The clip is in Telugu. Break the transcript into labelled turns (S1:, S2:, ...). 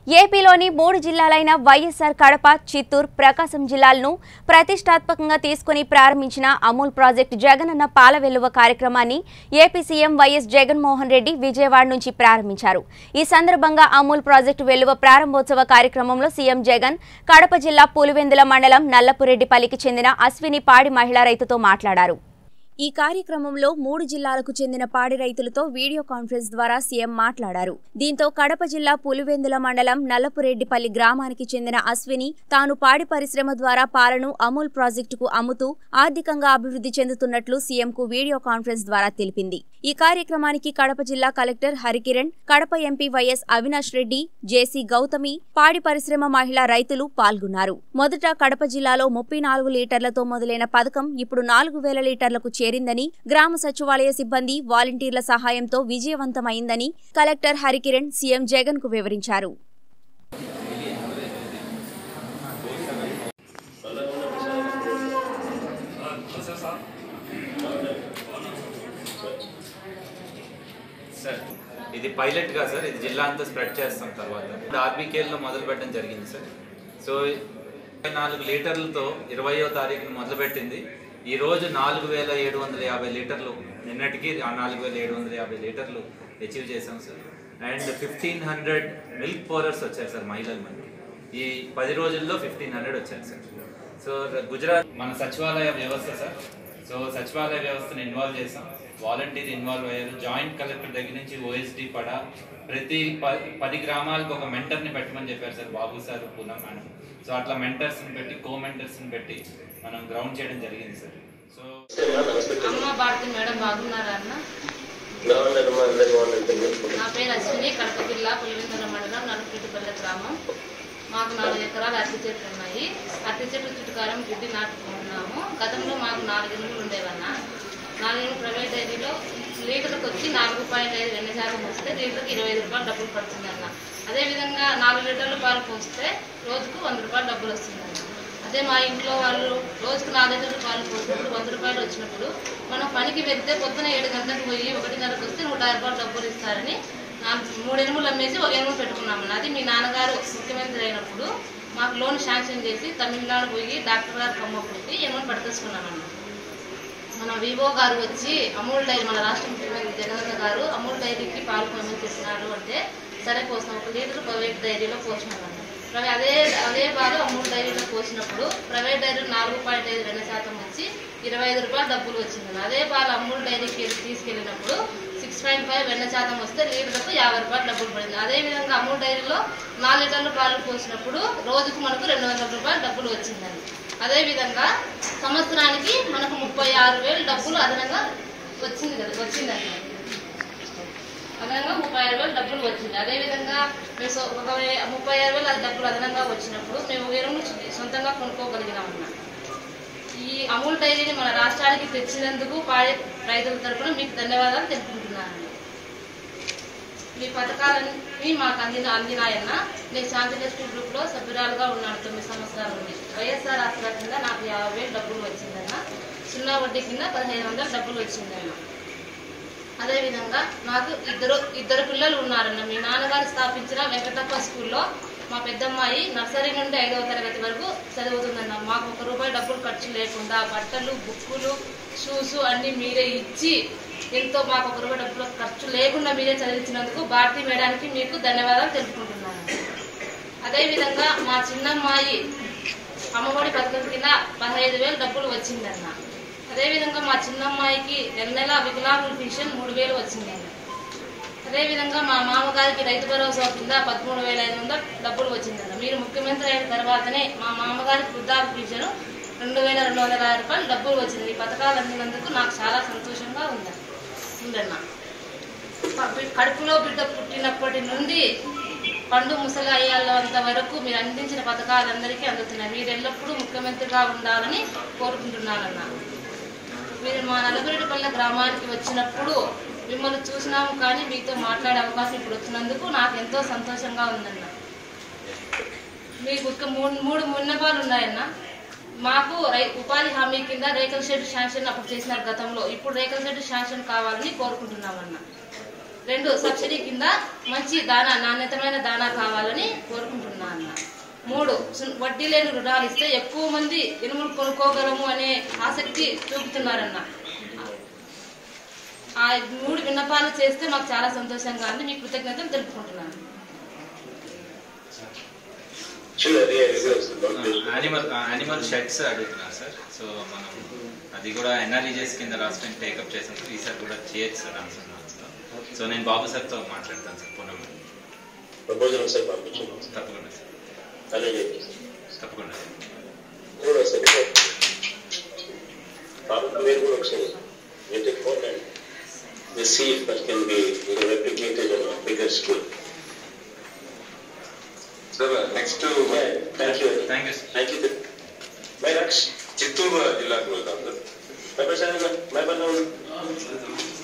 S1: ఏపీలోని మూడు జిల్లాలైన వైఎస్ఆర్ కడప చిత్తూరు ప్రకాశం జిల్లాలను ప్రతిష్టాత్మకంగా తీసుకుని ప్రారంభించిన అమూల్ ప్రాజెక్టు జగనన్న పాల వెల్లువ కార్యక్రమాన్ని AP CM YS Jaganmohan Reddy Vijayawada నుంచి ప్రారంభించారు ఈ సందర్భంగా అమూల్ ప్రాజెక్టు వెల్లువ ప్రారంభోత్సవ కార్యక్రమంలో సీఎం జగన్ కడప జిల్లా పులివెందుల మండలం నల్లపురెడ్డిపల్లికి చెందిన అశ్విని పాడి మహిళా రైతుతో మాట్లాడారు ఈ కార్యక్రమంలో మూడు జిల్లాలకు చెందిన పాడి రైతులతో వీడియో కాన్ఫరెన్స్ ద్వారా సీఎం మాట్లాడారు దీంతో కడప జిల్లా పులివెందుల మండలం నల్లపురెడ్డిపల్లి గ్రామానికి చెందిన అశ్విని తాను పాడి పరిశ్రమ ద్వారా పాలను అమూల్ ప్రాజెక్టుకు అమ్ముతూ ఆర్థికంగా అభివృద్ధి చెందుతున్నట్లు సీఎంకు వీడియో కాన్ఫరెన్స్ ద్వారా తెలిపింది ఈ కార్యక్రమానికి కడప జిల్లా collector Harikiran Kadapa MP YS Avinash Reddy JC Gautami పాడి పరిశ్రమ మహిళా రైతులు పాల్గొన్నారు మొదట కడప జిల్లాలో ముప్పై నాలుగు లీటర్లతో మొదలైన పథకం ఇప్పుడు నాలుగు వేల లీటర్లకు చేరిందని గ్రామ సచివాలయ సిబ్బంది వాలంటీర్ల సహాయంతో విజయవంతమైందని కలెక్టర్ హరికిరణ్ సీఎం జగన్ కు వివరించారు
S2: సార్ ఇది పైలట్ గా సార్ ఇది జిల్లా అంతా స్ప్రెడ్ చేస్తాం తర్వాత ఇప్పుడు ఆర్బీకేల్లో మొదలు పెట్టడం జరిగింది సార్ సో ఇరవై నాలుగు లీటర్లతో ఇరవయో తారీఖున మొదలుపెట్టింది ఈ రోజు నాలుగు వేల ఏడు వందల యాభై లీటర్లు నిన్నటికి ఆ నాలుగు వేల ఏడు వందల యాభై లీటర్లు అచీవ్ చేసాం sir and fifteen hundred milk pourers వచ్చారు సార్ మహిళలు మనకి ఈ పది రోజుల్లో ఫిఫ్టీన్ హండ్రెడ్ వచ్చారు సార్ సో గుజరాత్ మన సచివాలయ వ్యవస్థ సార్ సో సచివాలయ వ్యవస్థను ఇన్వాల్వ్ చేసాం వాలంటీర్ ఇన్వాల్వ్ అయ్యారు జాయింట్ కలెక్టర్ దగ్గర నుంచి ఓఎస్డి పడ ప్రతి ప- పది గ్రామాలకు ఒక మెంటర్ని పెట్టమని చెప్పారు sir Babu sir Poonam madam so అట్లా మెంటర్స్ని పెట్టి కో మెంటర్స్ని పెట్టి మనం గ్రౌండ్ చేయడం జరిగింది సార్ సో
S3: అమ్మ భారతి మేడం బాగున్నారా అన్న
S4: బాగున్నారమ్మా అందరు బాగున్నారు
S3: నా పేరు అశ్విని కడప జిల్లా పులివెందుల మండలం నలుపురెడ్డిపల్లె గ్రామం మాకు నాలుగు ఎకరాల అరటి చెట్లు ఉన్నాయి అరటి చెట్ల చుట్టుకారం గిడ్డి నాటుకుంటున్నాము గతంలో మాకు నాలుగు ఎనుగులు ఉండేవన్న నాలుగు ఎనుగులు ప్రైవేట్ డైరీలో లీటర్కి వచ్చి నాలుగు పాయింట్ ఐదు రెండు శాతం వస్తే లీటర్కి ఇరవై ఐదు రూపాయలు డబ్బులు పడుతుందన్న అదేవిధంగా నాలుగు లీటర్లు పాలు పోస్తే రోజుకు వంద రూపాయలు డబ్బులు వస్తుందన్న అదే మా ఇంట్లో వాళ్ళు రోజుకు నాలుగు లీటర్లు పాలు పోసినప్పుడు వంద రూపాయలు వచ్చినప్పుడు మనం పనికి వెళ్తే పొద్దున ఏడు గంటలకు పోయి ఒకటిన్నరకు వస్తే నూట యాభై రూపాయలు డబ్బులు ఇస్తారని నాలుగు- మూడు ఎనుములు అమ్మేసి ఒక ఎనుము పెట్టుకున్నాము అది మీ నాన్నగారు ముఖ్యమంత్రి అయినప్పుడు మాకు లోన్ శాంక్షన్ చేసి తమిళనాడు పోయి డాక్టర్ గారు కమ్మప్పుడు ఎనుములు పట్టుకొచ్చుకున్నామన్నమాట మన వివో గారు వచ్చి అమూల్ డైరీ మన రాష్ట్ర ముఖ్యమంత్రి జగనన్న గారు అమూల్ డైరీకి పాలు పోయమని చెప్పినారు అంటే సరే పోసినాం ఒక లీటర్ ప్రైవేట్ డైరీలో పోసినామన్న ప్రైవే- అదే అదే పాలు అమూల్ డైరీలో పోసినప్పుడు ప్రైవేట్ డైరీ నాలుగు పాయింట్ ఐదు రెండు శాతం వచ్చి ఇరవై ఐదు రూపాయలు డబ్బులు వచ్చింది అదే పాలు అమూల్ డైరీకి వెళ్ళి తీసుకెళ్ళినప్పుడు సిక్స్ పాయింట్ ఫైవ్ వెన్న శాతం వస్తే లీటర్కు యాభై రూపాయలు డబ్బులు పడింది అదే విధంగా అమూల్ డైరీలో నాలుగు లీటర్లు పాలు పోసినప్పుడు రోజుకు మనకు రెండు వందల రూపాయలు డబ్బులు వచ్చిందండి అదే విధంగా సంవత్సరానికి మనకు ముప్పై ఆరు వేలు డబ్బులు అదనంగా వచ్చింది కదా వచ్చిందండి అదనంగా ముప్పై ఆరు వేలు డబ్బులు వచ్చింది అదే విధంగా మేము సో- ఒక వే- ముప్పై ఆరు వేలు అది డబ్బులు అదనంగా వచ్చినప్పుడు మేము ఎరువులు సొంతంగా కొనుక్కోగలిగినామన్నా ఈ అమూల్ డైరీని మన రాష్ట్రానికి తెచ్చినందుకు పాడే రైతుల తరపున మీకు ధన్యవాదాలు తెలుపుకుంటున్నానండి మీ పథకాలన్నీ మాకు అందిన అందినాయన్న నేను శాంతిలక్ష్మి గ్రూప్ లో సభ్యురాలుగా ఉన్నాను తొమ్మిది సంవత్సరాల నుండి వైఎస్ఆర్ ఆసరా కింద నాకు యాభై వేలు డబ్బులు వచ్చిందన్న సున్నా వడ్డీ కింద పదిహేను వందలు డబ్బులు వచ్చిందన్న అదేవిధంగా నాకు ఇద్దరు ఇద్దరు పిల్లలు ఉన్నారన్న మీ నాన్నగారు స్థాపించిన వెంకటప్ప స్కూల్లో మా పెద్దమ్మాయి నర్సరీ నుండి ఐదవ తరగతి వరకు చదువుతుందన్న మాకు ఒక రూపాయి డబ్బులు ఖర్చు లేకుండా బట్టలు బుక్కులు షూస్ అన్ని మీరే ఇచ్చి ఎంతో మాకు ఒక రూపాయి డబ్బులు ఖర్చు లేకుండా మీరే చదివించినందుకు భారతీ మేడానికి మీకు ధన్యవాదాలు తెలుపుకుంటున్నాను అదేవిధంగా మా చిన్నమ్మాయి అమ్మఒడి పథకం కింద పదహైదు వేలు డబ్బులు వచ్చిందన్న అదేవిధంగా మా చిన్నమ్మాయికి నెల నెల వికలాంగుల పెన్షన్ మూడు వేలు వచ్చిందండి అదేవిధంగా మా మామగారికి రైతు భరోసా కింద పదమూడు వేల ఐదు వందలు డబ్బులు వచ్చిందన్న మీరు ముఖ్యమంత్రి అయిన తర్వాతనే మా మామగారికి వృద్ధాప్య పెన్షన్ రెండు వేల రెండు వందల యాభై రూపాయలు డబ్బులు వచ్చింది ఈ పథకాలు అందినందుకు నాకు చాలా సంతోషంగా ఉందండి ఉందన్న ప- కడుపులో బిడ్డ పుట్టినప్పటి నుండి పండు ముసలి అయ్యేంత వరకు మీరు అందించిన పథకాలు అందరికీ అందుతున్నాయి మీరు ఎల్లప్పుడూ ముఖ్యమంత్రిగా ఉండాలని కోరుకుంటున్నానన్న మీరు మా నలుగురిపల్లె గ్రామానికి వచ్చినప్పుడు మిమ్మల్ని చూసినాము కానీ మీతో మాట్లాడే అవకాశం ఇప్పుడు వచ్చినందుకు నాకు ఎంతో సంతోషంగా ఉందన్న మీకు ఒక మూడు మూడు మున్నపాలు ఉన్నాయన్న మాకు రై ఉపాధి హామీ కింద రేకుల షెడ్ శాంక్షన్ అప్పుడు చేసినారు గతంలో ఇప్పుడు రేకుల షెడ్ శాంక్షన్ కావాలని కోరుకుంటున్నామన్న రెండు సబ్సిడీ కింద మంచి దానా నాణ్యతమైన దానా కావాలని కోరు మూడు సున్- వడ్డీ లేని రుణాలు ఇస్తే ఎక్కువ మంది ఇనుములు కొనుక్కోగలము అనే ఆసక్తి చూపుతున్నారన్న ఆ మూడు విన్నపాలు చేస్తే మాకు చాలా సంతోషంగా ఉంది మీ కృతజ్ఞతలు తెలుపుకుంటున్నాను
S4: Sure, yeah, it is. Don't be-
S2: animal animal sheds అడుగుతున్నారు సార్ సో మనం అది కూడా ఎన్ఆర్ఈజెస్ కింద రాష్ట్రం టేకప్ చేసాం సార్ ఈసారి కూడా చేయొచ్చు సార్ అనుకున్నాను సో నేను బాబు సార్తో మాట్లాడతాను సార్ పునః
S4: ప్రపోజల్ ఒకసారి పంపించండి
S2: తప్పకుండా సార్
S4: అదే చెప్పేసి
S2: తప్పకుండా సార్
S4: కూడా ఒకసారి పాపం మీరు కూడా ఒకసారి get it phone and the see if that can be replicated in bigger school
S5: sir next
S4: thank you
S2: thank you sir
S4: thank you bye రక్ష్
S5: చిత్తూరు జిల్లాకు వెళ్తాం sir
S4: bye bye sir bye by